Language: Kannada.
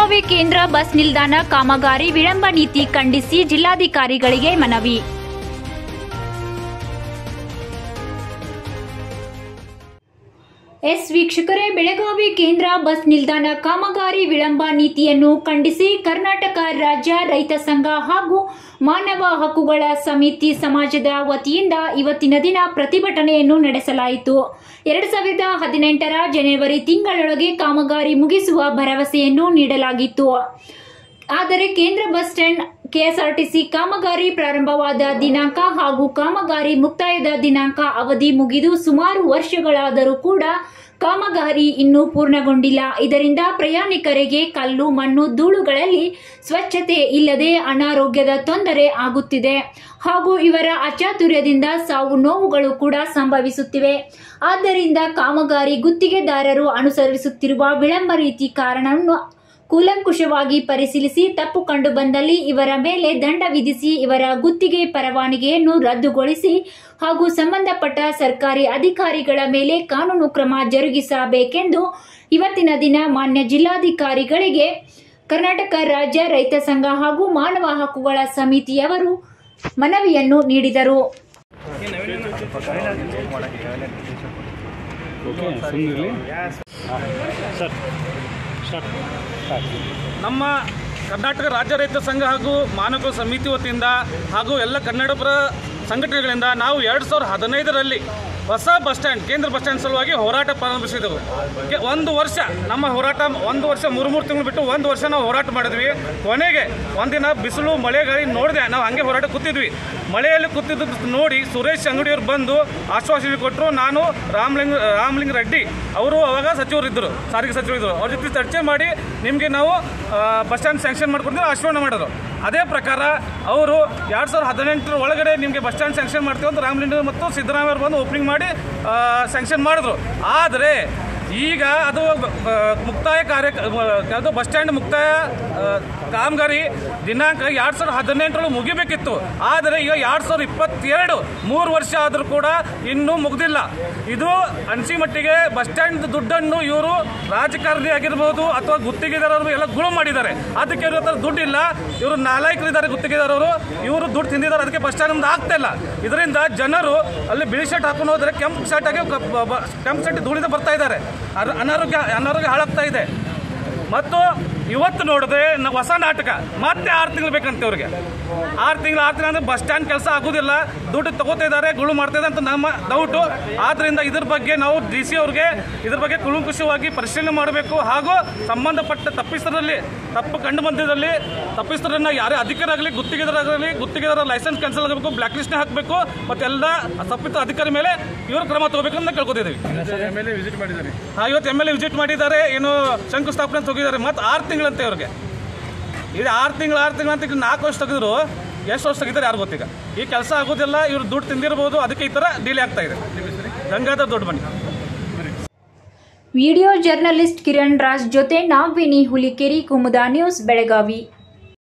ಬೆಳಗಾವಿ ಕೇಂದ್ರ ಬಸ್ ನಿಲ್ದಾಣ ಕಾಮಗಾರಿ ವಿಳಂಬ ನೀತಿ ಖಂಡಿಸಿ ಜಿಲ್ಲಾಧಿಕಾರಿಗಳಿಗೆ ಮನವಿ ಎಸ್ ವೀಕ್ಷಕರೇ ಬೆಳಗಾವಿ ಕೇಂದ್ರ ಬಸ್ ನಿಲ್ದಾಣ ಕಾಮಗಾರಿ ವಿಳಂಬ ನೀತಿಯನ್ನು ಖಂಡಿಸಿ ಕರ್ನಾಟಕ ರಾಜ್ಯ ರೈತ ಸಂಘ ಹಾಗೂ ಮಾನವ ಹಕ್ಕುಗಳ ಸಮಿತಿ ಸಮಾಜದ ವತಿಯಿಂದ ಇವತ್ತಿನ ದಿನ ಪ್ರತಿಭಟನೆಯನ್ನು ನಡೆಸಲಾಯಿತು ಎರಡು ಸಾವಿರದ ಹದಿನೆಂಟರ ಜನವರಿ ತಿಂಗಳೊಳಗೆ ಕಾಮಗಾರಿ ಮುಗಿಸುವ ಭರವಸೆಯನ್ನು ನೀಡಲಾಗಿತ್ತು ಆದರೆ ಕೇಂದ್ರ ಬಸ್ ಸ್ಟ್ಯಾಂಡ್ ಕೆಎಸ್ಆರ್ಟಿಸಿ ಕಾಮಗಾರಿ ಪ್ರಾರಂಭವಾದ ದಿನಾಂಕ ಹಾಗೂ ಕಾಮಗಾರಿ ಮುಕ್ತಾಯದ ದಿನಾಂಕ ಅವಧಿ ಮುಗಿದು ಸುಮಾರು ವರ್ಷಗಳಾದರೂ ಕೂಡ ಕಾಮಗಾರಿ ಇನ್ನೂ ಪೂರ್ಣಗೊಂಡಿಲ್ಲ ಇದರಿಂದ ಪ್ರಯಾಣಿಕರಿಗೆ ಕಲ್ಲು ಮಣ್ಣು ಧೂಳುಗಳಲ್ಲಿ ಸ್ವಚ್ಛತೆ ಇಲ್ಲದೆ ಅನಾರೋಗ್ಯದ ತೊಂದರೆ ಆಗುತ್ತಿದೆ ಹಾಗೂ ಇವರ ಅಚಾತುರ್ಯದಿಂದ ಸಾವು ನೋವುಗಳು ಕೂಡ ಸಂಭವಿಸುತ್ತಿವೆ ಆದ್ದರಿಂದ ಕಾಮಗಾರಿ ಗುತ್ತಿಗೆದಾರರು ಅನುಸರಿಸುತ್ತಿರುವ ವಿಳಂಬ ರೀತಿ ಕಾರಣವನ್ನು ಕೂಲಂಕುಷವಾಗಿ ಪರಿಶೀಲಿಸಿ ತಪ್ಪು ಕಂಡು ಬಂದಲ್ಲಿ ಇವರ ಮೇಲೆ ದಂಡ ವಿಧಿಸಿ ಇವರ ಗುತ್ತಿಗೆ ಪರವಾನಗಿಯನ್ನು ರದ್ದುಗೊಳಿಸಿ ಹಾಗೂ ಸಂಬಂಧಪಟ್ಟ ಸರ್ಕಾರಿ ಅಧಿಕಾರಿಗಳ ಮೇಲೆ ಕಾನೂನು ಕ್ರಮ ಜರುಗಿಸಬೇಕೆಂದು ಇವತ್ತಿನ ದಿನ ಮಾನ್ಯ ಜಿಲ್ಲಾಧಿಕಾರಿಗಳಿಗೆ ಕರ್ನಾಟಕ ರಾಜ್ಯ ರೈತ ಸಂಘ ಹಾಗೂ ಮಾನವ ಹಕ್ಕುಗಳ ಸಮಿತಿಯವರು ಮನವಿಯನ್ನು ನೀಡಿದರು ಓಕೆ ಸುಮ್ಮನಿರಲಿ ಸರ್ ಸ್ಟಾರ್ಟ್ ನಮ್ಮ ಕರ್ನಾಟಕ ರಾಜ್ಯ ರೈತ ಸಂಘ ಹಾಗೂ ಮಾನವ ಸಮಿತಿ ವತಿಯಿಂದ ಹಾಗೂ ಎಲ್ಲ ಕನ್ನಡಪರ ಸಂಘಟನೆಗಳಿಂದ ನಾವು ಎರಡು ಸಾವಿರದ ಹದಿನೈದರಲ್ಲಿ ಹೊಸ ಬಸ್ ಸ್ಟ್ಯಾಂಡ್ ಕೇಂದ್ರ ಬಸ್ ಸ್ಟ್ಯಾಂಡ್ ಸಲುವಾಗಿ ಹೋರಾಟ ಪ್ರಾರಂಭಿಸಿದೆವು ಕೆ- ಒಂದು ವರ್ಷ ನಮ್ಮ ಹೋರಾಟ ಒಂದು ವರ್ಷ ಮೂರು ಮೂರು ತಿಂಗಳು ಬಿಟ್ಟು ಒಂದು ವರ್ಷ ನಾವು ಹೋರಾಟ ಮಾಡಿದ್ವಿ ಕೊನೆಗೆ ಒಂದಿನ ಬಿಸಿಲು ಮಳೆ ಗಾಳಿ ನೋಡಿದೆ ನಾವು ಹಂಗೆ ಹೋರಾಟ ಕೂತಿದ್ವಿ ಮಳೆಯಲ್ಲಿ ಕೂತಿದ್ದು ನೋಡಿ ಸುರೇಶ್ ಅಂಗಡಿಯವರು ಬಂದು ಆಶ್ವಾಸನೆ ಕೊಟ್ಟರು ನಾನು ರಾಮಲಿಂಗ ರಾಮಲಿಂಗ ರೆಡ್ಡಿ ಅವರು ಅವಾಗ ಸಚಿವರಿದ್ದರು ಸಾರಿಗೆ ಸಚಿವರಿದ್ದರು ಅವ್ರ ಜೊತೆ ಚರ್ಚೆ ಮಾಡಿ ನಿಮಗೆ ನಾವು ಆ, ಬಸ್ ಸ್ಟ್ಯಾಂಡ್ ಸ್ಯಾಂಕ್ಷನ್ ಮಾಡ್ಕೊಡ್ತೀವಿ ಆಶ್ವಾಸನೆ ಮಾಡಿದ್ರು ಅದೇ ಪ್ರಕಾರ ಅವರು ಎರಡು ಸಾವಿರದ ಹದಿನೆಂಟರ ಒಳಗಡೆ ನಿಮಗೆ ಬಸ್ ಸ್ಟ್ಯಾಂಡ್ ಸ್ಯಾಂಕ್ಷನ್ ಮಾಡ್ತೀವಿ ಅಂತ ರಾಮಲಿಂಗ ಮತ್ತು ಸಿದ್ದರಾಮಯ್ಯ ಅವರು ಬಂದು ಓಪನಿಂಗ್ ಮಾಡಿ ಸ್ಯಾಂಕ್ಷನ್ ಮಾಡಿದ್ರು ಆದರೆ ಈಗ ಅದು ಆ, ಮುಕ್ತಾಯ ಕಾರ್ಯ ಅದು ಬಸ್ ಸ್ಟ್ಯಾಂಡ್ ಮುಕ್ತಾಯ ಆ, ಕಾಮಗಾರಿ ದಿನಾಂಕ ಎರಡು ಸಾವಿರದ ಹದಿನೆಂಟರೊಳಗೆ ಮುಗಿಬೇಕಿತ್ತು ಆದರೆ ಈಗ ಎರಡು ಸಾವಿರದ ಇಪ್ಪತ್ತೆರಡು ಮೂರು ವರ್ಷ ಆದರೂ ಕೂಡ ಇನ್ನೂ ಮುಗ್ದಿಲ್ಲ ಇದು ಅನ್ಸಿ ಮಟ್ಟಿಗೆ ಬಸ್ ಸ್ಟ್ಯಾಂಡ್ ದುಡ್ಡನ್ನು ಇವರು ರಾಜಕಾರಣಿ ಆಗಿರ್ಬೋದು ಅಥವಾ ಗುತ್ತಿಗೆದಾರರು ಎಲ್ಲ ಗುಳು ಮಾಡಿದ್ದಾರೆ ಅದಕ್ಕೆ ಇವ್ರ ಹತ್ರ ದುಡ್ಡಿಲ್ಲ ಇವರು ನಾಲಾಯಕರಿದ್ದಾರೆ ಗುತ್ತಿಗೆದಾರರು ಇವರು ದುಡ್ಡು ತಿಂದಿದ್ದಾರೆ ಅದಕ್ಕೆ ಬಸ್ ಸ್ಟ್ಯಾಂಡ್ ನಮ್ದು ಆಗ್ತಾ ಇಲ್ಲ ಇದರಿಂದ ಜನರು ಅಲ್ಲಿ ಬಿಳಿ ಶರ್ಟ್ ಹಾಕೊಂಡು ಹೋದ್ರೆ ಕೆಂಪು ಶರ್ಟ್ ಆಗಿ ಕ- ಬ- ಬ- ಕೆಂಪು ಶರ್ಟ್ ಧೂಳಿದ ಬರ್ತಾ ಇದ್ದಾರೆ ಅರ- ಅನಾರೋಗ್ಯ ಅನಾರೋಗ್ಯ ಹಾಳಾಗ್ತಾ ಇದೆ ಮತ್ತು ಇವತ್ತು ನೋಡಿದ್ರೆ ನ- ಹೊಸ ನಾಟಕ ಮತ್ತೆ ಆರು ತಿಂಗಳು ಬೇಕಂತೆ ಅವ್ರಿಗೆ ಆರು ತಿಂಗಳು ಆರು ತಿಂಗಳು ಅಂದ್ರೆ ಬಸ್ ಸ್ಟ್ಯಾಂಡ್ ಕೆಲಸ ಆಗೋದಿಲ್ಲ ದುಡ್ಡು ತಗೋತಾ ಇದ್ದಾರೆ ಗುಳು ಮಾಡ್ತಾ ಇದ್ದಾರೆ ಅಂತ ನಮ್ಮ ಡೌಟು ಆದ್ರಿಂದ ಇದ್ರ ಬಗ್ಗೆ ನಾವು ಡಿ ಸಿ ಅವ್ರಿಗೆ ಇದ್ರ ಬಗ್ಗೆ ಕುಲಂಕುಷವಾಗಿ ಪರಿಶೀಲನೆ ಮಾಡಬೇಕು ಹಾಗೂ ಸಂಬಂಧಪಟ್ಟ ತಪ್ಪಿಸ್ತರಲ್ಲಿ ತಪ್ಪು ಕಂಡು ಬಂದಿದ್ದಲ್ಲಿ ತಪ್ಪಿಸ್ತರನ್ನ ಯಾರೇ ಅಧಿಕಾರಾಗಲಿ ಗುತ್ತಿಗೆದಾರಾಗಲಿ ಗುತ್ತಿಗೆದಾರ ಲೈಸೆನ್ಸ್ ಕ್ಯಾನ್ಸಲ್ ಆಗಬೇಕು ಬ್ಲಾಕ್ ಲಿಸ್ಟ್ನೇ ಹಾಕಬೇಕು ಮತ್ತೆಲ್ಲ ತಪ್ಪಿತ ಅಧಿಕಾರಿ ಮೇಲೆ ಇವರು ಕ್ರಮ ತಗೋಬೇಕು ಅಂತ ಕೇಳ್ಕೊತಿದ್ದೀವಿ ಎಮ್ ಎಲ್ ಎ ವಿಸಿಟ್ ಮಾಡಿದ್ದಾರೆ ಹಾಂ ಇವತ್ತು ಎಮ್ ಎಲ್ ಎ ವಿಸಿಟ್ ಮಾಡಿದ್ದಾರೆ ಏನು ಶಂಕುಸ್ಥಾಪನೆ ಅಂತ ಹೋಗಿದ್ದಾರೆ ಮತ್ತು ಆರು ತಿಂಗಳಂತೆ ಅವ್ರಿಗೆ ಇದು ಆರು ತಿಂಗಳು ಆರು ತಿಂಗಳು ಅಂತ ಈಗ ನಾಲ್ಕು ವರ್ಷ ತೆಗೆದ್ರು ಎಷ್ಟು ವರ್ಷ ತೆಗಿತಾರೆ ಯಾರು ಗೊತ್ತೀಗ ಈ ಕೆಲಸ ಆಗೋದಿಲ್ಲ ಇವ್ರು ದುಡ್ಡು ತಿಂದಿರ್ಬೋದು ಅದಕ್ಕೆ ಈ ಥರ ಡಿಲೇ ಆಗ್ತಾ ಇದೆ ಗಂಗಾಧರ್ ದೊಡ್ಡ ಬನ್ನಿ ವಿಡಿಯೋ ಜರ್ನಲಿಸ್ಟ್ ಕಿರಣ್ ರಾಜ್ ಜೊತೆ ನಾಗವೇಣಿ ಹುಲಿಕೆರಿ ಕುಮುದ ನ್ಯೂಸ್ ಬೆಳಗಾವಿ